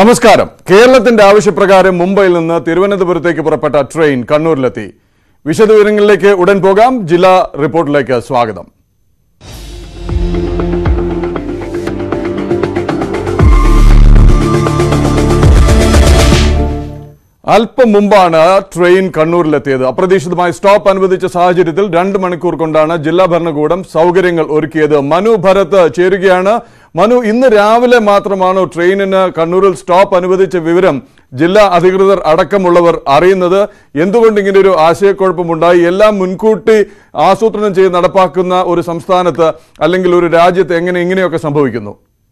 നമസ്കാരം കേരളത്തിന്റെ ആവശ്യപ്രകാരം മുംബൈയിൽ നിന്ന് തിരുവനന്തപുരത്തേക്ക് പുറപ്പെട്ട ട്രെയിൻ കണ്ണൂരിലെത്തി വിശദവിവരങ്ങളിലേക്ക് ഉടൻ പോകാം ജില്ലാ റിപ്പോർട്ടിലേക്ക് സ്വാഗതം അല്പം മുമ്പാണ് ട്രെയിൻ കണ്ണൂരിലെത്തിയത് അപ്രതീക്ഷിതമായി സ്റ്റോപ്പ് അനുവദിച്ച സാഹചര്യത്തിൽ രണ്ട് മണിക്കൂർ കൊണ്ടാണ് ജില്ലാ ഭരണകൂടം സൗകര്യങ്ങൾ ഒരുക്കിയത് മനു ഭരത് ചേരുകയാണ് മനു ഇന്ന് രാവിലെ മാത്രമാണോ ട്രെയിനിന് കണ്ണൂരിൽ സ്റ്റോപ്പ് അനുവദിച്ച വിവരം ജില്ലാ അധികൃതർ അടക്കമുള്ളവർ അറിയുന്നത് എന്തുകൊണ്ട് ഇങ്ങനെ ഒരു ആശയക്കുഴപ്പമുണ്ടായി എല്ലാം മുൻകൂട്ടി ആസൂത്രണം ചെയ്ത് നടപ്പാക്കുന്ന ഒരു സംസ്ഥാനത്ത് അല്ലെങ്കിൽ ഒരു രാജ്യത്ത് എങ്ങനെ ഇങ്ങനെയൊക്കെ സംഭവിക്കുന്നു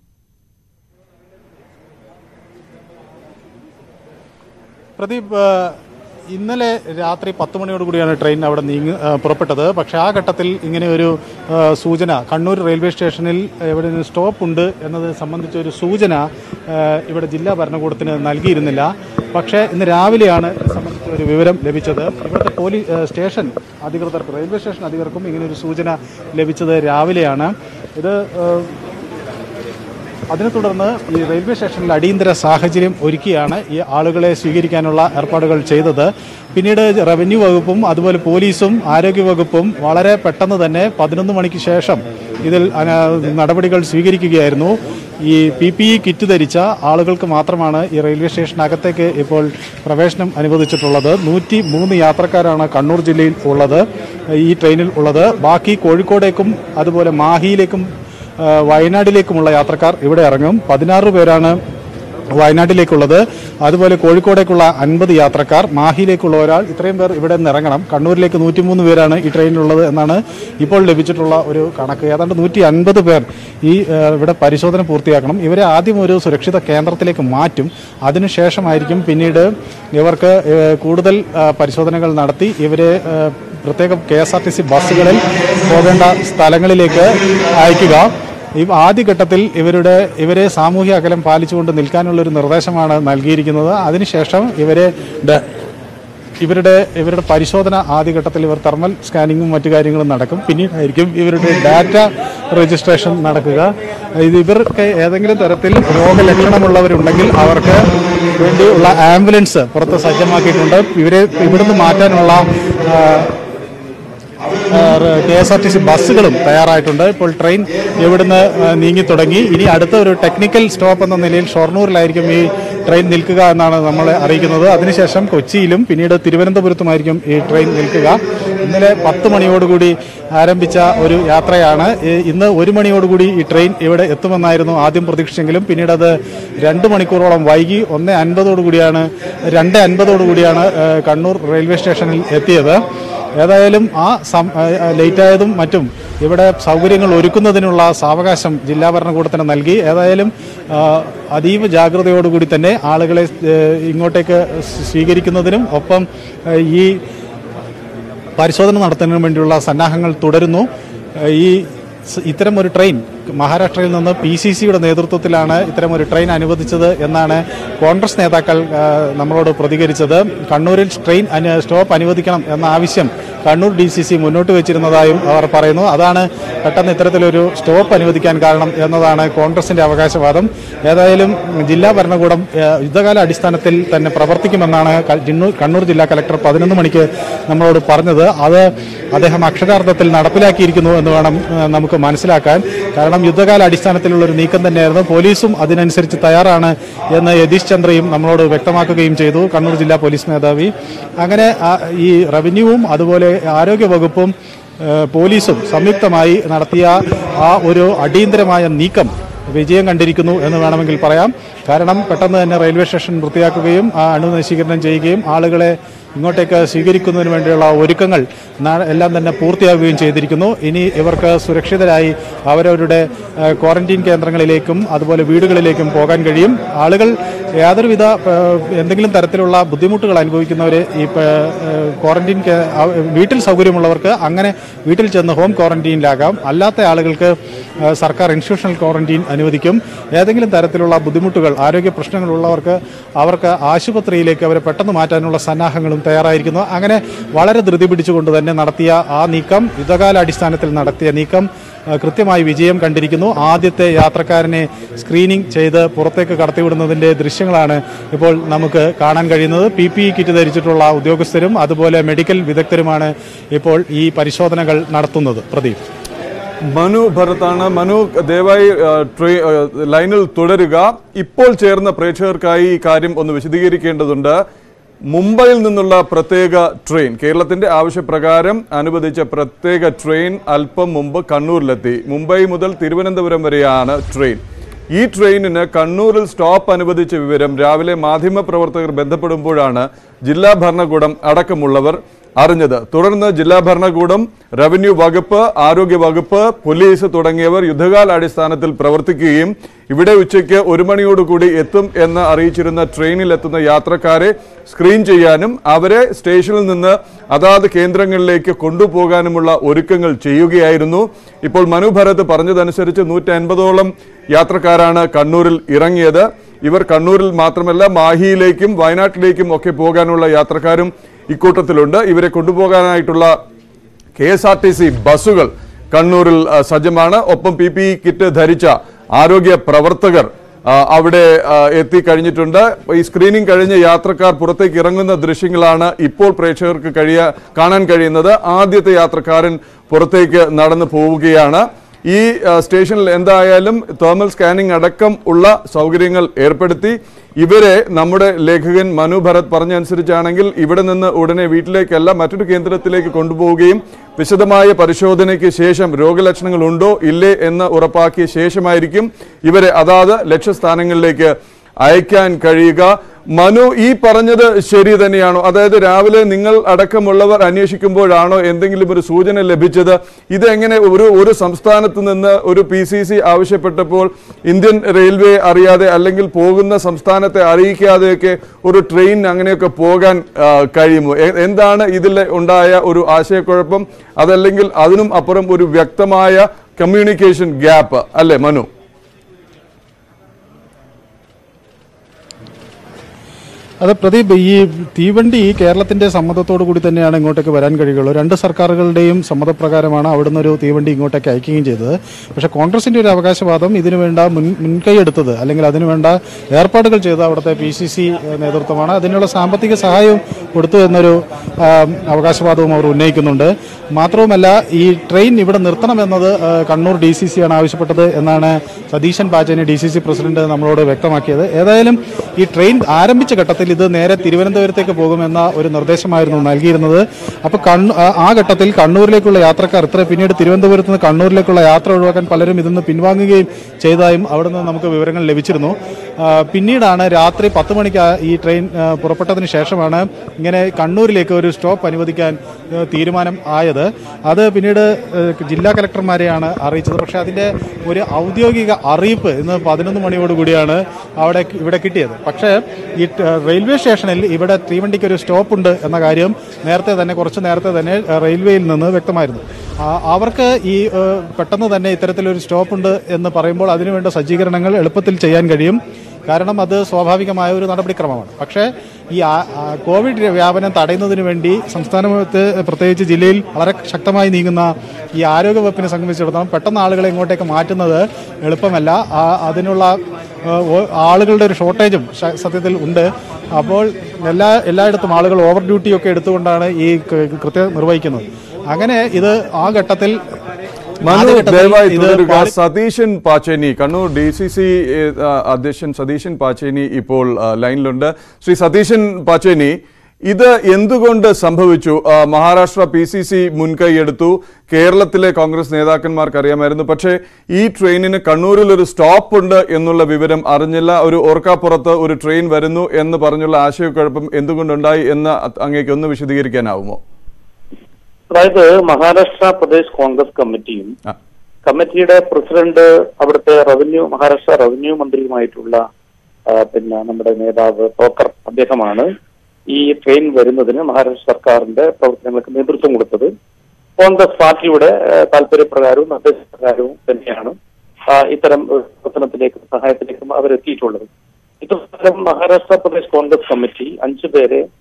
പ്രദീപ് ആ, ഇന്നലെ രാത്രി പത്ത് മണിയോട് കൂടിയാണ് ട്രെയിൻ അവിടെ നീങ്ങി ആ, പുറപ്പെട്ടത് പക്ഷേ ആ ഘട്ടത്തിൽ ഇങ്ങനെ ഒരു ആ, സൂചന കണ്ണൂർ റെയിൽവേ സ്റ്റേഷനിൽ ഇവിടെ ഒരു സ്റ്റോപ്പ് ഉണ്ട് എന്നത് സംബന്ധിച്ച ഒരു സൂചന ആ, ഇവിടെ ജില്ലാ ഭരണകൂടത്തിന് നൽകിയിരുന്നില്ല പക്ഷേ ഇന്ന് രാവിലെയാണ് ഇത് സംബന്ധിച്ച ഒരു വിവരം ലഭിച്ചത് ഇവിടുത്തെ പോലീസ് ആ, സ്റ്റേഷൻ അധികൃതർക്ക് റെയിൽവേ സ്റ്റേഷൻ അധികൃതർക്കും ഇങ്ങനെ ഒരു സൂചന ലഭിച്ചത് രാവിലെയാണ് ഇത് ആ, അതിനെ തുടർന്ന് ഈ റെയിൽവേ സ്റ്റേഷനിൽ അടിയന്തര സാഹചര്യം ഒരുക്കിയാണ് ഈ ആളുകളെ സ്വീകരിക്കാനുള്ള ഏർപ്പാടുകൾ ചെയ്തത് പിന്നീട് റവന്യൂ വകുപ്പും അതുപോലെ പോലീസും ആരോഗ്യവകുപ്പും വളരെ പെട്ടെന്ന് തന്നെ പതിനൊന്ന് മണിക്ക് ശേഷം ഇതിൽ അന- നടപടികൾ സ്വീകരിക്കുകയായിരുന്നു ഈ പി പി ഇ കിറ്റ് ധരിച്ച ആളുകൾക്ക് മാത്രമാണ് ഈ റെയിൽവേ സ്റ്റേഷനകത്തേക്ക് ഇപ്പോൾ പ്രവേശനം അനുവദിച്ചിട്ടുള്ളത് നൂറ്റി മൂന്ന് യാത്രക്കാരാണ് കണ്ണൂർ ജില്ലയിൽ ഉള്ളത് ഈ ട്രെയിനിൽ ഉള്ളത് ബാക്കി കോഴിക്കോടേക്കും അതുപോലെ മാഹിയിലേക്കും ആ, വയനാട്ടിലേക്കുമുള്ള യാത്രക്കാർ ഇവിടെ ഇറങ്ങും പതിനാറ് പേരാണ് വയനാട്ടിലേക്കുള്ളത് അതുപോലെ കോഴിക്കോടേക്കുള്ള അൻപത് യാത്രക്കാർ മാഹിയിലേക്കുള്ള ഒരാൾ ഇത്രയും പേർ ഇവിടെ നിന്ന് ഇറങ്ങണം കണ്ണൂരിലേക്ക് നൂറ്റിമൂന്ന് പേരാണ് ഈ ട്രെയിനിലുള്ളത് എന്നാണ് ഇപ്പോൾ ലഭിച്ചിട്ടുള്ള ഒരു കണക്ക് ഏതാണ്ട് നൂറ്റി അൻപത് പേർ ഈ ആ, ഇവിടെ പരിശോധന പൂർത്തിയാക്കണം ഇവരെ ആദ്യം ഒരു സുരക്ഷിത കേന്ദ്രത്തിലേക്ക് മാറ്റും അതിനുശേഷമായിരിക്കും പിന്നീട് ഇവർക്ക് ഏ, കൂടുതൽ ആ, പരിശോധനകൾ നടത്തി ഇവരെ ആ, പ്രത്യേകം K S R T C ബസ്സുകളിൽ പോകേണ്ട സ്ഥലങ്ങളിലേക്ക് അയക്കുക ഈ ആദ്യഘട്ടത്തിൽ ഇവരുടെ ഇവരെ സാമൂഹ്യ അകലം പാലിച്ചുകൊണ്ട് നിൽക്കാനുള്ള ഒരു നിർദ്ദേശമാണ് നൽകിയിരിക്കുന്നത് അതിനുശേഷം ഇവരെ ഡ- ഇവരുടെ ഇവരുടെ പരിശോധന ആദ്യഘട്ടത്തിൽ ഇവർ തെർമൽ സ്കാനിങ്ങും മറ്റു കാര്യങ്ങളും നടക്കും പിന്നീടായിരിക്കും ഇവരുടെ ഡാറ്റ രജിസ്ട്രേഷൻ നടക്കുക ഇത് ഇവർക്ക് ഏതെങ്കിലും തരത്തിൽ രോഗലക്ഷണമുള്ളവരുണ്ടെങ്കിൽ അവർക്ക് വേണ്ടിയുള്ള ആംബുലൻസ് പുറത്ത് സജ്ജമാക്കിയിട്ടുണ്ട് ഇവരെ ഇവിടുന്ന് മാറ്റാനുള്ള ആ, K S R T C ബസ്സുകളും തയ്യാറായിട്ടുണ്ട് ഇപ്പോൾ ട്രെയിൻ ഇവിടുന്ന് ആ, നീങ്ങി തുടങ്ങി ഇനി അടുത്ത ഒരു ടെക്നിക്കൽ സ്റ്റോപ്പ് എന്ന നിലയിൽ ഷൊർണൂരിലായിരിക്കും ഈ ട്രെയിൻ നിൽക്കുക എന്നാണ് നമ്മളെ അറിയിക്കുന്നത് അതിനുശേഷം കൊച്ചിയിലും പിന്നീട് തിരുവനന്തപുരത്തുമായിരിക്കും ഈ ട്രെയിൻ നിൽക്കുക ഇന്നലെ പത്ത് മണിയോടുകൂടി ആരംഭിച്ച ഒരു യാത്രയാണ് ഈ- ഇന്ന് ഒരു മണിയോടുകൂടി ഈ ട്രെയിൻ ഇവിടെ എത്തുമെന്നായിരുന്നു ആദ്യം പ്രതീക്ഷിച്ചെങ്കിലും പിന്നീട് അത് രണ്ട് മണിക്കൂറോളം വൈകി ഒന്ന് അൻപതോടുകൂടിയാണ് രണ്ട് അൻപതോടുകൂടിയാണ് ആ, കണ്ണൂർ റെയിൽവേ സ്റ്റേഷനിൽ എത്തിയത് ഏതായാലും ആ സം ലേറ്റായതും മറ്റും ഇവിടെ സൗകര്യങ്ങൾ ഒരുക്കുന്നതിനുള്ള സാവകാശം ജില്ലാ ഭരണകൂടത്തിന് നൽകി ഏതായാലും ആ, അതീവ ജാഗ്രതയോടുകൂടി തന്നെ ആളുകളെ ഏ, ഇങ്ങോട്ടേക്ക് സ്വീകരിക്കുന്നതിനും ഒപ്പം ഏ, ഈ പരിശോധന നടത്തുന്നതിനും വേണ്ടിയുള്ള സന്നാഹങ്ങൾ തുടരുന്നു ഏ, ഈ സ് ഇത്തരം ഒരു ട്രെയിൻ മഹാരാഷ്ട്രയിൽ നിന്ന് പി സി സിയുടെ നേതൃത്വത്തിലാണ് ഇത്തരം ഒരു ട്രെയിൻ അനുവദിച്ചത് എന്നാണ് കോൺഗ്രസ് നേതാക്കൾ ആ, നമ്മളോട് പ്രതികരിച്ചത് കണ്ണൂരിൽ ട്രെയിൻ അനു- സ്റ്റോപ്പ് അനുവദിക്കണം എന്ന ആവശ്യം കണ്ണൂർ ഡി സി സി മുന്നോട്ട് വെച്ചിരുന്നതായും അവർ പറയുന്നു അതാണ് പെട്ടെന്ന് ഇത്തരത്തിലൊരു സ്റ്റോപ്പ് അനുവദിക്കാൻ കാരണം എന്നതാണ് കോൺഗ്രസിന്റെ അവകാശവാദം ഏതായാലും ജില്ലാ ഭരണകൂടം ആ, യുദ്ധകാല അടിസ്ഥാനത്തിൽ തന്നെ പ്രവർത്തിക്കുമെന്നാണ് ക- ജിണ്ണൂർ- കണ്ണൂർ ജില്ലാ കലക്ടർ പതിനൊന്ന് മണിക്ക് നമ്മളോട് പറഞ്ഞത് അത് അദ്ദേഹം അക്ഷരാർത്ഥത്തിൽ നടപ്പിലാക്കിയിരിക്കുന്നു എന്ന് വേണം ആ, നമുക്ക് മനസ്സിലാക്കാൻ കാരണം യുദ്ധകാല അടിസ്ഥാനത്തിലുള്ള ഒരു നീക്കം തന്നെയായിരുന്നു പോലീസും അതിനനുസരിച്ച് തയ്യാറാണ് എന്ന് യതീഷ് ചന്ദ്രയും നമ്മളോട് വ്യക്തമാക്കുകയും ചെയ്തു കണ്ണൂർ ജില്ലാ പോലീസ് മേധാവി അങ്ങനെ ആ, ഈ റവന്യൂവും അതുപോലെ ആരോഗ്യ വകുപ്പും ഏഹ്, പോലീസും സംയുക്തമായി നടത്തിയ ആ ഒരു അടിയന്തരമായ നീക്കം വിജയം കണ്ടിരിക്കുന്നു എന്ന് വേണമെങ്കിൽ പറയാം കാരണം പെട്ടെന്ന് തന്നെ റെയിൽവേ സ്റ്റേഷൻ വൃത്തിയാക്കുകയും ആ അണുനശീകരണം ചെയ്യുകയും ആളുകളെ ഇങ്ങോട്ടേക്ക് സ്വീകരിക്കുന്നതിന് വേണ്ടിയുള്ള ഒരുക്കങ്ങൾ നാ- എല്ലാം തന്നെ പൂർത്തിയാവുകയും ചെയ്തിരിക്കുന്നു ഇനി ഇവർക്ക് സുരക്ഷിതരായി അവരവരുടെ ഏഹ്, ക്വാറന്റീൻ കേന്ദ്രങ്ങളിലേക്കും അതുപോലെ വീടുകളിലേക്കും പോകാൻ കഴിയും ആളുകൾ യാതൊരുവിധ ഏഹ്, എന്തെങ്കിലും തരത്തിലുള്ള ബുദ്ധിമുട്ടുകൾ അനുഭവിക്കുന്നവർ ഈ പ- ഏഹ്, ക്വാറന്റീൻ കേ- അവ- വീട്ടിൽ സൗകര്യമുള്ളവർക്ക് അങ്ങനെ വീട്ടിൽ ചെന്ന് ഹോം ക്വാറന്റീനിലാകാം അല്ലാത്ത ആളുകൾക്ക് ഏഹ്, സർക്കാർ ഇൻസ്റ്റിറ്റ്യൂഷണൽ ക്വാറന്റീൻ അനുവദിക്കും ഏതെങ്കിലും തരത്തിലുള്ള ബുദ്ധിമുട്ടുകൾ ആരോഗ്യ പ്രശ്നങ്ങളുള്ളവർക്ക് അവർക്ക് ആശുപത്രിയിലേക്ക് അവരെ പെട്ടെന്ന് മാറ്റാനുള്ള സന്നാഹങ്ങളും തയ്യാറായിരിക്കുന്നു അങ്ങനെ വളരെ ധൃതി പിടിച്ചുകൊണ്ട് തന്നെ നടത്തിയ ആ നീക്കം യുദ്ധകാലാടിസ്ഥാനത്തിൽ നടത്തിയ നീക്കം ആ, കൃത്യമായി വിജയം കണ്ടിരിക്കുന്നു ആദ്യത്തെ യാത്രക്കാരനെ സ്ക്രീനിംഗ് ചെയ്ത് പുറത്തേക്ക് കടത്തിവിടുന്നതിന്റെ ദൃശ്യങ്ങളാണ് ഇപ്പോൾ നമുക്ക് കാണാൻ കഴിയുന്നത് പി പി കിറ്റ് ധരിച്ചിട്ടുള്ള ഉദ്യോഗസ്ഥരും അതുപോലെ മെഡിക്കൽ വിദഗ്ധരുമാണ് ഇപ്പോൾ ഈ പരിശോധനകൾ നടത്തുന്നത് പ്രദീപ് മനു ഭരത്താണ് മനു ദയവായി ആ, ട്രെയി- ആ, ലൈനിൽ തുടരുക ഇപ്പോൾ ചേർന്ന പ്രേക്ഷകർക്കായി ഈ കാര്യം ഒന്ന് വിശദീകരിക്കേണ്ടതുണ്ട് മുംബൈയിൽ നിന്നുള്ള പ്രത്യേക ട്രെയിൻ കേരളത്തിന്റെ ആവശ്യപ്രകാരം അനുവദിച്ച പ്രത്യേക ട്രെയിൻ അല്പം മുമ്പ് കണ്ണൂരിലെത്തി മുംബൈ മുതൽ തിരുവനന്തപുരം വരെയാണ് ട്രെയിൻ ഈ ട്രെയിനിന് കണ്ണൂരിൽ സ്റ്റോപ്പ് അനുവദിച്ച വിവരം രാവിലെ മാധ്യമപ്രവർത്തകർ ബന്ധപ്പെടുമ്പോഴാണ് ജില്ലാ ഭരണകൂടം അടക്കമുള്ളവർ അറിഞ്ഞത് തുടർന്ന് ജില്ലാ ഭരണകൂടം റവന്യൂ വകുപ്പ് ആരോഗ്യ വകുപ്പ് പോലീസ് തുടങ്ങിയവർ യുദ്ധകാലാടിസ്ഥാനത്തിൽ പ്രവർത്തിക്കുകയും ഇവിടെ ഉച്ചയ്ക്ക് ഒരു മണിയോടുകൂടി എത്തും എന്ന് അറിയിച്ചിരുന്ന ട്രെയിനിലെത്തുന്ന യാത്രക്കാരെ സ്ക്രീൻ ചെയ്യാനും അവരെ സ്റ്റേഷനിൽ നിന്ന് അതാത് കേന്ദ്രങ്ങളിലേക്ക് കൊണ്ടുപോകാനുമുള്ള ഒരുക്കങ്ങൾ ചെയ്യുകയായിരുന്നു ഇപ്പോൾ മനു ഭരത് പറഞ്ഞതനുസരിച്ച് നൂറ്റി അൻപതോളം യാത്രക്കാരാണ് കണ്ണൂരിൽ ഇറങ്ങിയത് ഇവർ കണ്ണൂരിൽ മാത്രമല്ല മാഹിയിലേക്കും വയനാട്ടിലേക്കും ഒക്കെ പോകാനുള്ള യാത്രക്കാരും ഇക്കൂട്ടത്തിലുണ്ട് ഇവരെ കൊണ്ടുപോകാനായിട്ടുള്ള K S R T C ബസ്സുകൾ കണ്ണൂരിൽ ആ, സജ്ജമാണ് ഒപ്പം പി പി കിറ്റ് ധരിച്ച ആരോഗ്യ പ്രവർത്തകർ ആ, അവിടെ ആ, എത്തിക്കഴിഞ്ഞിട്ടുണ്ട് ഈ സ്ക്രീനിംഗ് കഴിഞ്ഞ യാത്രക്കാർ പുറത്തേക്ക് ഇറങ്ങുന്ന ദൃശ്യങ്ങളാണ് ഇപ്പോൾ പ്രേക്ഷകർക്ക് കഴിയ കാണാൻ കഴിയുന്നത് ആദ്യത്തെ യാത്രക്കാരൻ പുറത്തേക്ക് നടന്നു പോവുകയാണ് ഈ ആ, സ്റ്റേഷനിൽ എന്തായാലും തേർമൽ സ്കാനിംഗ് അടക്കം ഉള്ള സൗകര്യങ്ങൾ ഏർപ്പെടുത്തി ഇവരെ നമ്മുടെ ലേഖകൻ മനു ഭരത് പറഞ്ഞനുസരിച്ചാണെങ്കിൽ ഇവിടെ നിന്ന് ഉടനെ വീട്ടിലേക്കല്ല മറ്റൊരു കേന്ദ്രത്തിലേക്ക് കൊണ്ടുപോവുകയും വിശദമായ പരിശോധനയ്ക്ക് ശേഷം രോഗലക്ഷണങ്ങൾ ഉണ്ടോ ഇല്ലേ എന്ന് ഉറപ്പാക്കിയ ശേഷമായിരിക്കും ഇവരെ അതാത് ലക്ഷ്യസ്ഥാനങ്ങളിലേക്ക് അയക്കാൻ കഴിയുക മനു ഈ പറഞ്ഞത് ശരി തന്നെയാണോ അതായത് രാവിലെ നിങ്ങൾ അടക്കമുള്ളവർ അന്വേഷിക്കുമ്പോഴാണോ എന്തെങ്കിലും ഒരു സൂചന ലഭിച്ചത് ഇതെങ്ങനെ ഒരു ഒരു സംസ്ഥാനത്ത് നിന്ന് ഒരു പി സി സി ആവശ്യപ്പെട്ടപ്പോൾ ഇന്ത്യൻ റെയിൽവേ അറിയാതെ അല്ലെങ്കിൽ പോകുന്ന സംസ്ഥാനത്തെ അറിയിക്കാതെയൊക്കെ ഒരു ട്രെയിൻ അങ്ങനെയൊക്കെ പോകാൻ ആ, കഴിയുമോ എ- എന്താണ് ഇതിൽ ഉണ്ടായ ഒരു ആശയക്കുഴപ്പം അതല്ലെങ്കിൽ അതിനും അപ്പുറം ഒരു വ്യക്തമായ കമ്മ്യൂണിക്കേഷൻ ഗ്യാപ്പ് അല്ലേ മനു അത് പ്രദീപ് ഈ തീവണ്ടി കേരളത്തിന്റെ സമ്മതത്തോടു കൂടി തന്നെയാണ് ഇങ്ങോട്ടേക്ക് വരാൻ കഴിയുള്ളൂ രണ്ട് സർക്കാരുകളുടെയും സമ്മതപ്രകാരമാണ് അവിടുന്ന് ഒരു തീവണ്ടി ഇങ്ങോട്ടേക്ക് അയക്കുകയും ചെയ്തത് പക്ഷേ കോൺഗ്രസിന്റെ ഒരു അവകാശവാദം ഇതിനു വേണ്ട മുൻ മുൻകൈ എടുത്തത് അല്ലെങ്കിൽ അതിനു വേണ്ട ഏർപ്പാടുകൾ ചെയ്ത അവിടുത്തെ പി സി സി നേതൃത്വമാണ് അതിനുള്ള സാമ്പത്തിക സഹായവും കൊടുത്തു എന്നൊരു ആ, അവകാശവാദവും അവർ ഉന്നയിക്കുന്നുണ്ട് മാത്രവുമല്ല ഈ ട്രെയിൻ ഇവിടെ നിർത്തണമെന്നത് ആ, കണ്ണൂർ ഡി സി സി ആണ് ആവശ്യപ്പെട്ടത് എന്നാണ് Satheesan Pacheni D C C president നമ്മളോട് വ്യക്തമാക്കിയത് ഏതായാലും ഈ ട്രെയിൻ ആരംഭിച്ച ഘട്ടത്തിൽ ഇത് നേരെ തിരുവനന്തപുരത്തേക്ക് പോകുമെന്ന ഒരു നിർദ്ദേശമായിരുന്നു നൽകിയിരുന്നത് അപ്പോൾ കണ്ണൂ ആ- ആ ഘട്ടത്തിൽ കണ്ണൂരിലേക്കുള്ള യാത്രക്കാർ ഇത്ര പിന്നീട് തിരുവനന്തപുരത്ത് നിന്ന് കണ്ണൂരിലേക്കുള്ള യാത്ര ഒഴിവാക്കാൻ പലരും ഇതിൽ നിന്ന് പിൻവാങ്ങുകയും ചെയ്തതായും അവിടെ നിന്ന് നമുക്ക് വിവരങ്ങൾ ലഭിച്ചിരുന്നു ആ, പിന്നീടാണ് രാത്രി പത്ത് മണിക്ക് ആ ഈ ട്രെയിൻ ആ, പുറപ്പെട്ടതിന് ശേഷമാണ് ഇങ്ങനെ കണ്ണൂരിലേക്ക് ഒരു സ്റ്റോപ്പ് അനുവദിക്കാൻ ആ, തീരുമാനം ആയത് അത് പിന്നീട് ആ, ജില്ലാ കലക്ടർമാരെയാണ് അറിയിച്ചത് പക്ഷേ അതിൻ്റെ ഒരു ഔദ്യോഗിക അറിയിപ്പ് ഇന്ന് പതിനൊന്ന് മണിയോടുകൂടിയാണ് അവിടെ ഇവിടെ കിട്ടിയത് പക്ഷേ ഈ ട്- റെയിൽവേ സ്റ്റേഷനിൽ ഇവിടെ തീവണ്ടിക്ക് ഒരു സ്റ്റോപ്പ് ഉണ്ട് എന്ന കാര്യം നേരത്തെ തന്നെ കുറച്ച് നേരത്തെ തന്നെ ആ, റെയിൽവേയിൽ നിന്ന് വ്യക്തമായിരുന്നു ആ, അവർക്ക് ഈ ആ, പെട്ടെന്ന് തന്നെ ഇത്തരത്തിലൊരു സ്റ്റോപ്പ് ഉണ്ട് എന്ന് പറയുമ്പോൾ അതിനുവേണ്ട സജ്ജീകരണങ്ങൾ എളുപ്പത്തിൽ ചെയ്യാൻ കഴിയും കാരണം അത് സ്വാഭാവികമായ ഒരു നടപടിക്രമമാണ് പക്ഷേ ഈ ആ- ആ കോവിഡ് വ്യാപനം തടയുന്നതിന് വേണ്ടി സംസ്ഥാനത്ത് പ്രത്യേകിച്ച് ജില്ലയിൽ വളരെ ശക്തമായി നീങ്ങുന്ന ഈ ആരോഗ്യ വകുപ്പിനെ സംബന്ധിച്ചിടത്തോളം പെട്ടെന്ന് ആളുകളെ ഇങ്ങോട്ടേക്ക് മാറ്റുന്നത് എളുപ്പമല്ല ആ- അതിനുള്ള ആ, ഓ- ആളുകളുടെ ഒരു ഷോർട്ടേജും ശ- സത്യത്തിൽ ഉണ്ട് അപ്പോൾ എല്ലാ എല്ലായിടത്തും ആളുകൾ ഓവർ ഡ്യൂട്ടിയൊക്കെ എടുത്തുകൊണ്ടാണ് ഈ ക- കൃത്യം നിർവഹിക്കുന്നത് അങ്ങനെ ഇത് ആ ഘട്ടത്തിൽ മനു ആദ്യഘട്ടത്തിൽ ദയവായി ഇത് തുടരുക പാളി- Satheesan Pacheni Kannur D C C അധ്യക്ഷൻ സതീശൻ പാച്ചേനി ഇപ്പോൾ ആ, ലൈനിലുണ്ട് ശ്രീ സതീശൻ പാച്ചേനി ഇത് എന്തുകൊണ്ട് സംഭവിച്ചു ആ, മഹാരാഷ്ട്ര പി സി സി മുൻകൈ എടുത്തു കേരളത്തിലെ കോൺഗ്രസ് നേതാക്കന്മാർക്ക് അറിയാമായിരുന്നു പക്ഷേ ഈ ട്രെയിനിന് കണ്ണൂരിൽ ഒരു സ്റ്റോപ്പ് ഉണ്ട് എന്നുള്ള വിവരം അറിഞ്ഞില്ല ഒരു ഓർക്കാപ്പുറത്ത് ഒരു ട്രെയിൻ വരുന്നു എന്ന് പറഞ്ഞുള്ള ആശയക്കുഴപ്പം എന്തുകൊണ്ടുണ്ടായി എന്ന് അങ്ങേക്ക് ഒന്ന് വിശദീകരിക്കാനാവുമോ അതായത് മഹാരാഷ്ട്ര പ്രദേശ് കോൺഗ്രസ് കമ്മിറ്റിയും ആ. കമ്മിറ്റിയുടെ പ്രസിഡന്റ് അവിടുത്തെ റവന്യൂ മഹാരാഷ്ട്ര റവന്യൂ മന്ത്രിയുമായിട്ടുള്ള ആ, പിന്നെ നമ്മുടെ നേതാവ് തോക്കർ അദ്ദേഹമാണ് ഈ ട്രെയിൻ വരുന്നതിന് മഹാരാഷ്ട്ര സർക്കാരിന്റെ പ്രവർത്തനങ്ങൾക്ക് നേതൃത്വം കൊടുത്തത് കോൺഗ്രസ് പാർട്ടിയുടെ ആ, താല്പര്യപ്രകാരവും നിർദ്ദേശപ്രകാരവും തന്നെയാണ് ആ, ഇത്തരം ഒരു പ്രവർത്തനത്തിലേക്കും സഹായത്തിലേക്കും അവരെത്തിയിട്ടുള്ളത് ഇതുപ്രകാരം മഹാരാഷ്ട്ര പ്രദേശ് കോൺഗ്രസ് കമ്മിറ്റി അഞ്ചു പേരെ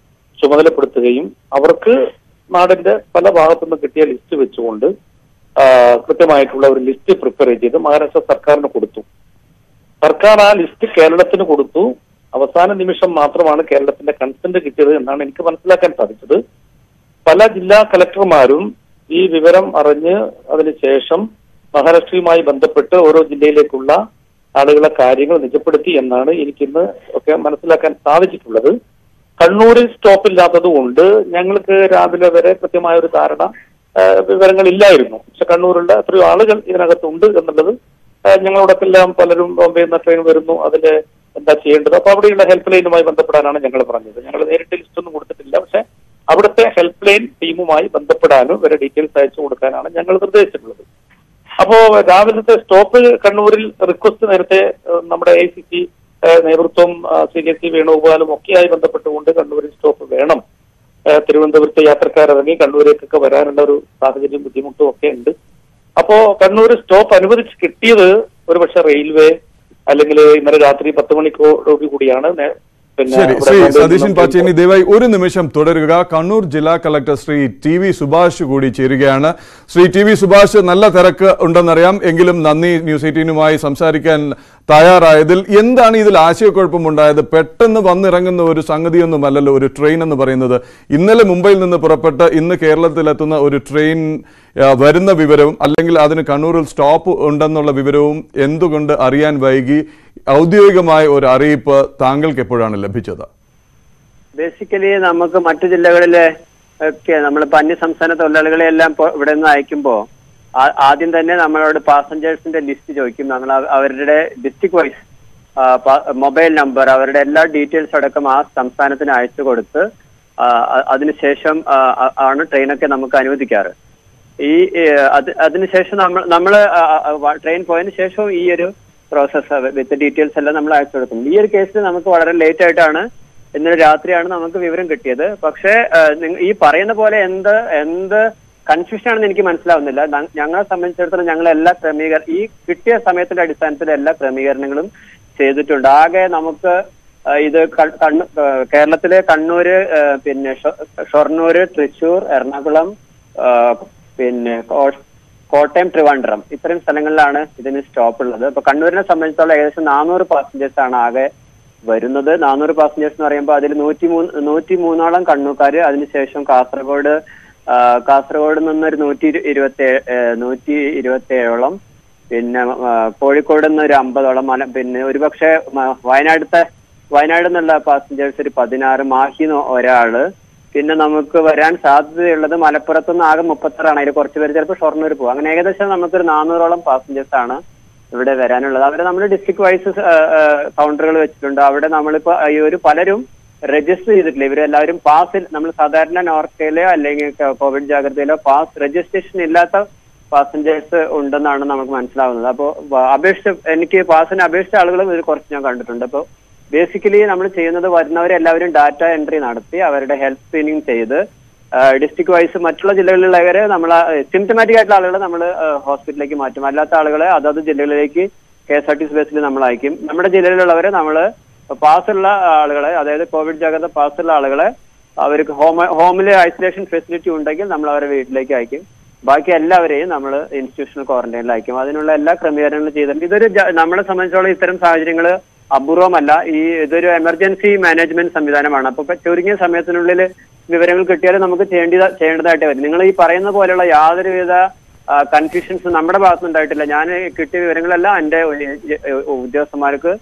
ചുമതലപ്പെടുത്തുകയും അവർക്ക് നാടിന്റെ പല ഭാഗത്തുനിന്ന് കിട്ടിയ ലിസ്റ്റ് വെച്ചുകൊണ്ട് ആ, കൃത്യമായിട്ടുള്ള ഒരു ലിസ്റ്റ് പ്രിപ്പയർ ചെയ്ത് മഹാരാഷ്ട്ര സർക്കാരിന് കൊടുത്തു സർക്കാർ ആ ലിസ്റ്റ് കേരളത്തിന് കൊടുത്തു അവസാന നിമിഷം മാത്രമാണ് കേരളത്തിന്റെ കൺസെന്റ് കിട്ടിയത് എന്നാണ് എനിക്ക് മനസ്സിലാക്കാൻ സാധിച്ചത് പല ജില്ലാ കലക്ടർമാരും ഈ വിവരം അറിഞ്ഞ് അതിനുശേഷം മഹാരാഷ്ട്രയുമായി ബന്ധപ്പെട്ട് ഓരോ ജില്ലയിലേക്കുള്ള ആളുകളെ കാര്യങ്ങൾ നിജപ്പെടുത്തി എന്നാണ് എനിക്കിന്ന് ഒക്കെ മനസ്സിലാക്കാൻ സാധിച്ചിട്ടുള്ളത് കണ്ണൂരിൽ സ്റ്റോപ്പ് ഇല്ലാത്തത് കൊണ്ട് ഞങ്ങൾക്ക് രാവിലെ വരെ കൃത്യമായ ഒരു ധാരണ ആ, വിവരങ്ങളില്ലായിരുന്നു പക്ഷെ കണ്ണൂരുള്ള എത്രയോ ആളുകൾ ഇതിനകത്തുണ്ട് എന്നുള്ളത് ആ, ഞങ്ങളോടൊക്കെല്ലാം പലരും ബോംബെയിൽ നിന്ന് ട്രെയിൻ വരുന്നു അതിൽ എന്താ ചെയ്യേണ്ടത് അപ്പൊ അവിടെയുള്ള ഹെൽപ്പ് ലൈനുമായി ബന്ധപ്പെടാനാണ് ഞങ്ങൾ പറഞ്ഞത് ഞങ്ങൾ നേരിട്ട് ലിസ്റ്റ് ഒന്നും കൊടുത്തിട്ടില്ല പക്ഷെ അവിടുത്തെ ഹെൽപ്പ് ലൈൻ ടീമുമായി ബന്ധപ്പെടാനും ഇവരെ ഡീറ്റെയിൽസ് അയച്ചു കൊടുക്കാനാണ് ഞങ്ങൾ നിർദ്ദേശിച്ചിട്ടുള്ളത് അപ്പോ രാവിലത്തെ സ്റ്റോപ്പ് കണ്ണൂരിൽ റിക്വസ്റ്റ് നേരത്തെ ഏഹ്, നമ്മുടെ എ സി സി നേതൃത്വം ആ, സി കെ സി വേണുഗോപാലും ഒക്കെയായി ബന്ധപ്പെട്ടുകൊണ്ട് കണ്ണൂരിൽ സ്റ്റോപ്പ് വേണം ഏഹ്, തിരുവനന്തപുരത്തെ യാത്രക്കാരിറങ്ങി കണ്ണൂരേക്കൊക്കെ വരാനുള്ള ഒരു സാഹചര്യം ബുദ്ധിമുട്ടും ഒക്കെ ഉണ്ട് അപ്പോ കണ്ണൂർ സ്റ്റോപ്പ് അനുവദിച്ച് കിട്ടിയത് ഒരുപക്ഷെ റെയിൽവേ അല്ലെങ്കിൽ ഇന്നലെ രാത്രി പത്ത് മണിക്കോട് കൂടിയാണ് നേ- പിന്നെ ശരി ഇവിടെ ശ്രീ ബോംബെയിൽ സതീശൻ നിന്നും പാച്ചേനി ദയവായി ഒരു നിമിഷം തുടരുക കണ്ണൂർ ജില്ലാ collector Shri T V Subhash കൂടി ചേരുകയാണ് ശ്രീ ടി വി സുഭാഷ് നല്ല തിരക്ക് ഉണ്ടെന്നറിയാം എങ്കിലും നന്ദി ന്യൂസ് എയ്റ്റീനുമായി സംസാരിക്കാൻ തയ്യാറായതിൽ എന്താണ് ഇതിൽ ആശയക്കുഴപ്പമുണ്ടായത് പെട്ടെന്ന് വന്നിറങ്ങുന്ന ഒരു സംഗതിയൊന്നുമല്ലല്ലോ ഒരു ട്രെയിൻ എന്ന് പറയുന്നത് ഇന്നലെ മുംബൈയിൽ നിന്ന് പുറപ്പെട്ട് ഇന്ന് കേരളത്തിലെത്തുന്ന ഒരു ട്രെയിൻ ആ, വരുന്ന വിവരവും അല്ലെങ്കിൽ അതിന് കണ്ണൂരിൽ സ്റ്റോപ്പ് ഉണ്ടെന്നുള്ള വിവരവും എന്തുകൊണ്ട് അറിയാൻ വൈകി ഔദ്യോഗികമായ ഒരു അറിയിപ്പ് താങ്കൾക്ക് എപ്പോഴാണ് ലഭിച്ചത് ബേസിക്കലി നമുക്ക് മറ്റു ജില്ലകളിലെ ഒക്കെ നമ്മളിപ്പോ അന്യ സംസ്ഥാന തൊഴിലാളികളെ എല്ലാം ഇപ്പൊ ഇവിടെ നിന്ന് അയക്കുമ്പോൾ ആദ്യം തന്നെ നമ്മളോട് പാസഞ്ചേഴ്സിന്റെ ലിസ്റ്റ് ചോദിക്കും നമ്മൾ അവ- അവരുടെ ഡിസ്ട്രിക്ട് വൈസ് മൊബൈൽ നമ്പർ അവരുടെ എല്ലാ ഡീറ്റെയിൽസ് അടക്കം ആ സംസ്ഥാനത്തിന് അയച്ചു കൊടുത്ത് ആ, അ- അതിനുശേഷം ആ, ആ- ആണ് ട്രെയിനൊക്കെ നമുക്ക് അനുവദിക്കാറ് ഈ ഏ, അത് അതിനുശേഷം നമ്മൾ നമ്മൾ ട്രെയിൻ പോയതിനു ശേഷവും ഈ ഒരു പ്രോസസ്സ് വിത്ത് ഡീറ്റെയിൽസ് എല്ലാം നമ്മൾ അയച്ചു കൊടുക്കും ഈ ഒരു കേസിൽ നമുക്ക് വളരെ ലേറ്റ് ആയിട്ടാണ് ഇന്നലെ രാത്രിയാണ് നമുക്ക് വിവരം കിട്ടിയത് പക്ഷേ ആ, നിങ്ങ- ഈ പറയുന്ന പോലെ എന്ത് എന്ത് കൺഫ്യൂഷൻ ആണെന്ന് എനിക്ക് മനസ്സിലാവുന്നില്ല ന- ഞങ്ങളെ സംബന്ധിച്ചിടത്തോളം ഞങ്ങൾ എല്ലാ ക്രമീകര ഈ കിട്ടിയ സമയത്തിന്റെ അടിസ്ഥാനത്തിൽ എല്ലാ ക്രമീകരണങ്ങളും ചെയ്തിട്ടുണ്ട് ആകെ നമുക്ക് ആ, ഇത് ക- കണ്ണൂ- ആ, കേരളത്തിലെ കണ്ണൂര് ആ, പിന്നെ ഷൊ- ഷൊർണൂര് തൃശൂർ എറണാകുളം ആ, പിന്നെ കോ- കോട്ടയം ട്രിവാൻഡ്രം ഇത്രയും സ്ഥലങ്ങളിലാണ് ഇതിന് സ്റ്റോപ്പ് ഉള്ളത് അപ്പൊ കണ്ണൂരിനെ സംബന്ധിച്ചിടത്തോളം ഏകദേശം നാനൂറ് പാസഞ്ചേഴ്സ് ആണ് ആകെ വരുന്നത് നാനൂറ് പാസഞ്ചേഴ്സ് എന്ന് പറയുമ്പോൾ അതിൽ നൂറ്റി മൂന്ന് നൂറ്റി മൂന്നോളം കണ്ണൂക്കാര് അതിനുശേഷം കാസർഗോഡ് ആ, കാസർഗോഡ് നിന്ന് ഒരു നൂറ്റി ഇരു- ഇരുപത്തി ഏഴ് ഏഹ്, നൂറ്റി ഇരുപത്തി ഏഴോളം പിന്നെ ആ, കോഴിക്കോട് നിന്ന് ഒരു അമ്പതോളം മല പിന്നെ ഒരുപക്ഷെ മ- വയനാടത്തെ വയനാട് നിന്നുള്ള പാസഞ്ചേഴ്സ് ഒരു പതിനാറ് മാഹിന്ന് ഒരാള് പിന്നെ നമുക്ക് വരാൻ സാധ്യതയുള്ളത് മലപ്പുറത്ത് നിന്ന് ആകെ മുപ്പത്താറാണ് അതിൽ കുറച്ച് പേര് ചിലപ്പോൾ ഷൊർണൂർ പോകും അങ്ങനെ ഏകദേശം നമുക്കൊരു നാനൂറോളം പാസഞ്ചേഴ്സ് ആണ് ഇവിടെ വരാനുള്ളത് അവരെ നമ്മൾ ഡിസ്ട്രിക്ട് വൈസ് കൗണ്ടറുകൾ വെച്ചിട്ടുണ്ട് അവിടെ നമ്മളിപ്പോ ഈ ഒരു പലരും രജിസ്റ്റർ ചെയ്തിട്ടില്ല ഇവരെല്ലാവരും പാസിൽ നമ്മൾ സാധാരണ നോർക്കയിലോ അല്ലെങ്കിൽ ക- കോവിഡ് ജാഗ്രതയിലോ പാസ് രജിസ്ട്രേഷൻ ഇല്ലാത്ത പാസഞ്ചേഴ്സ് ഉണ്ടെന്നാണ് നമുക്ക് മനസ്സിലാവുന്നത് അപ്പോൾ അപേക്ഷിച്ച എനിക്ക് പാസിന് അപേക്ഷിച്ച ആളുകളും ഇതിൽ കുറച്ച് ഞാൻ കണ്ടിട്ടുണ്ട് അപ്പോൾ ബേസിക്കലി നമ്മൾ ചെയ്യുന്നത് വരുന്നവരെല്ലാവരും ഡാറ്റ എൻട്രി നടത്തി അവരുടെ ഹെൽത്ത് സ്ക്രീനിങ് ചെയ്ത് ഡിസ്ട്രിക്ട് വൈസ് മറ്റുള്ള ജില്ലകളിലുള്ളവരെ നമ്മൾ സിംറ്റമാറ്റിക് ആയിട്ടുള്ള ആളുകളെ നമ്മൾ ഹോസ്പിറ്റലിലേക്ക് മാറ്റും അല്ലാത്ത ആളുകളെ അതത് ജില്ലകളിലേക്ക് K S R T C ബസ്സിൽ നമ്മൾ അയക്കും നമ്മുടെ ജില്ലയിലുള്ളവരെ നമ്മൾ പാസ്സുള്ള ആളുകളെ അതായത് കോവിഡ് ജാഗ്രത പാസ്സുള്ള ആളുകളെ അവർക്ക് ഹോം ഹോമിൽ ഐസൊലേഷൻ ഫെസിലിറ്റി ഉണ്ടെങ്കിൽ നമ്മൾ അവരെ വീട്ടിലേക്ക് അയക്കും ബാക്കി എല്ലാവരെയും നമ്മൾ ഇൻസ്റ്റിറ്റ്യൂഷണൽ ക്വാറന്റൈനിൽ അയക്കും അതിനുള്ള എല്ലാ ക്രമീകരണങ്ങളും ചെയ്തിട്ടുണ്ട് ഇതൊരു ജ- നമ്മളെ സംബന്ധിച്ചോളം ഇത്തരം സാഹചര്യങ്ങൾ അപൂർവമല്ല ഈ ഇതൊരു എമർജൻസി മാനേജ്മെന്റ് സംവിധാനമാണ് അപ്പൊ ഇപ്പൊ ചുരുങ്ങിയ സമയത്തിനുള്ളിൽ വിവരങ്ങൾ കിട്ടിയാൽ നമുക്ക് ചെയ്യേണ്ട ചെയ്യേണ്ടതായിട്ട് വരും നിങ്ങൾ ഈ പറയുന്ന പോലെയുള്ള യാതൊരുവിധ കൺഫ്യൂഷൻസ് നമ്മുടെ ഭാഗത്തുനിന്നുണ്ടായിട്ടില്ല ഞാൻ കിട്ടിയ വിവരങ്ങളെല്ലാം എന്റെ ഉദ്യോഗസ്ഥന്മാർക്ക്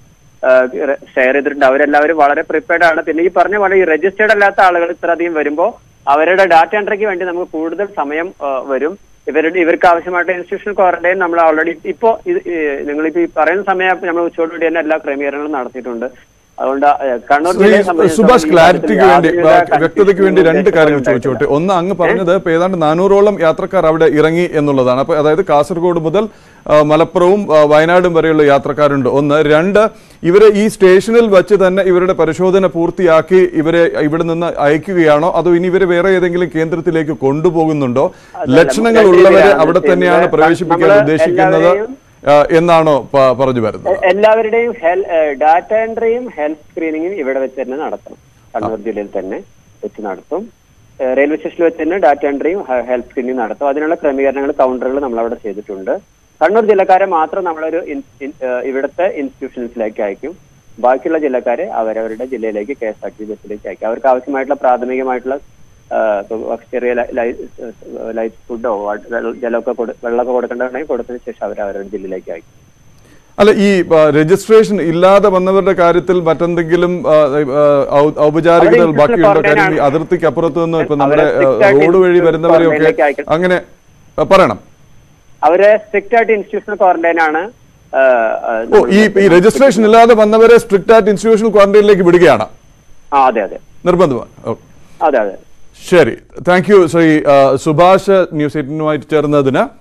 ഷെയർ ചെയ്തിട്ടുണ്ട് അവരെല്ലാവരും വളരെ പ്രിപ്പയർഡ് ആണ് പിന്നെ ഈ പറഞ്ഞ പോലെ ഈ രജിസ്റ്റേർഡ് അല്ലാത്ത ആളുകൾ ഇത്രയധികം വരുമ്പോൾ അവരുടെ ഡാറ്റ എൻട്രിക്ക് വേണ്ടി നമുക്ക് കൂടുതൽ സമയം ആ, വരും ഇവരുടെ ഇവർക്ക് ആവശ്യമായിട്ട് ഇൻസ്റ്റിറ്റ്യൂഷണൽ ക്വാറന്റൈൻ നമ്മൾ ഓൾറെഡി ഇപ്പോ ഇത് നിങ്ങളിപ്പോ ഈ പറയുന്ന സമയം നമ്മൾ ഉച്ചയോടുകൂടി തന്നെ എല്ലാ ക്രമീകരണങ്ങളും നടത്തിയിട്ടുണ്ട് അതുകൊണ്ട് ആ, കണ്ണൂർ ശ്രീ ജില്ലയെ സംബന്ധിച്ചിടത്തോളം സുഭാഷ് ഈ ക്ലാരിറ്റിക്ക് വേണ്ടി യാതൊരുവിധ വ- വ്യക്തതയ്ക്ക് വേണ്ടി രണ്ട് confusion കാര്യങ്ങൾ ഉണ്ടായിട്ടില്ല. ചോദിച്ചോട്ടെ ഒന്ന് അങ്ങ് പറഞ്ഞത് ഇപ്പൊ ഏതാണ്ട് നാനൂറോളം യാത്രക്കാർ അവിടെ ഇറങ്ങി എന്നുള്ളതാണ് അപ്പൊ അതായത് കാസർഗോഡ് മുതൽ ആ, മലപ്പുറവും ആ, വയനാടും വരെയുള്ള യാത്രക്കാരുണ്ട് ഒന്ന് രണ്ട് ഇവരെ ഈ സ്റ്റേഷനിൽ വെച്ച് തന്നെ ഇവരുടെ പരിശോധന പൂർത്തിയാക്കി ഇവരെ ഇവിടെ നിന്ന് അയക്കുകയാണോ അതോ ഇനി ഇവരെ വേറെ ഏതെങ്കിലും കേന്ദ്രത്തിലേക്ക് കൊണ്ടുപോകുന്നുണ്ടോ അതല്ല, ലക്ഷണങ്ങൾ രണ്ട് ഉള്ളവരെ രീതിയിലാണ് അവിടെ തന്നെയാണ് ചെയ്യുന്നത്. പ്രവേശിപ്പിക്കാൻ നമ്മള് ഉദ്ദേശിക്കുന്നത് എല്ലാവരെയും- ആ, എന്നാണോ പ- പറഞ്ഞു വരുന്നത് എ- എല്ലാവരുടെയും ഹെൽ ഡാറ്റ എൻട്രിയും ഹെൽത്ത് സ്ക്രീനിങ്ങും ഇവിടെ വെച്ച് തന്നെ നടത്തണം കണ്ണൂർ ജില്ലയിൽ തന്നെ വെച്ച് നടത്തും ഏഹ് റെയിൽവേ സ്റ്റേഷനിൽ വെച്ച് തന്നെ ഡാറ്റ എൻട്രിയും ഹെൽപ്പ് സ്ക്രീനിങ് നടത്തും അതിനുള്ള ക്രമീകരണങ്ങൾ കൗണ്ടറുകൾ നമ്മൾ അവിടെ ചെയ്തിട്ടുണ്ട് കണ്ണൂർ ജില്ലക്കാരെ മാത്രം നമ്മളൊരു ഇൻ- ഇൻ- ഏഹ് ഇവിടുത്തെ ഇൻസ്റ്റിറ്റ്യൂഷൻസിലേക്ക് അയക്കും ബാക്കിയുള്ള ജില്ലക്കാരെ അവരവരുടെ ജില്ലയിലേക്ക് കെ എസ് ആർ ടി ബസ്സിലേക്ക് അയക്കും അവർക്ക് ആവശ്യമായിട്ടുള്ള പ്രാഥമികമായിട്ടുള്ള ആഹ് ഇപ്പൊ ചെറിയ ലൈ- ലൈ- ലൈറ്റ് ഫുഡോ ജലമൊക്കെ കൊടു വെള്ളമൊക്കെ കൊടുക്കേണ്ടതുണ്ടെങ്കിൽ കൊടുത്തതിന് ശേഷം അവർ അവരുടെ ജില്ലയിലേക്ക് അയക്കും അല്ല ഈ രജിസ്ട്രേഷൻ ഇല്ലാതെ വന്നവരുടെ കാര്യത്തിൽ മറ്റെന്തെങ്കിലും ആ, ആ, ഔ- ഔപചാരികതകൾ അവരെ ബാക്കിയുണ്ടോ quarantine കാര്യം ഈ ആണ്. അതിർത്തിക്ക് അപ്പുറത്ത് നിന്ന് ഇപ്പൊ അവരെ നമ്മുടെ ആ, strict ആയിട്ട് റോഡ് വഴി വരുന്നവരെയൊക്കെ quarantine-ലേക്ക് അയക്കണം. അങ്ങനെ ആ, പറയണം അവരെ സ്ട്രിക്റ്റ് ആയിട്ട് ഇൻസ്റ്റിറ്റ്യൂഷണൽ ക്വാറന്റൈൻ ആണ് ആഹ് ആഹ് ഓ ഈ ഈ രജിസ്ട്രേഷൻ ഇല്ലാതെ വന്നവരെ സ്ട്രിക്റ്റ് ആയിട്ട് ഇൻസ്റ്റിറ്റ്യൂഷണൽ ക്വാറന്റൈനിലേക്ക് വിടുകയാണ് ആ അതെ അതെ നിർബന്ധമാണ് ഓ അതെ അതെ ശരി താങ്ക് യു ശ്രീ ആ, സുഭാഷ് ന്യൂസ് എയ്റ്റീനുമായിട്ട് ചേർന്നതിന്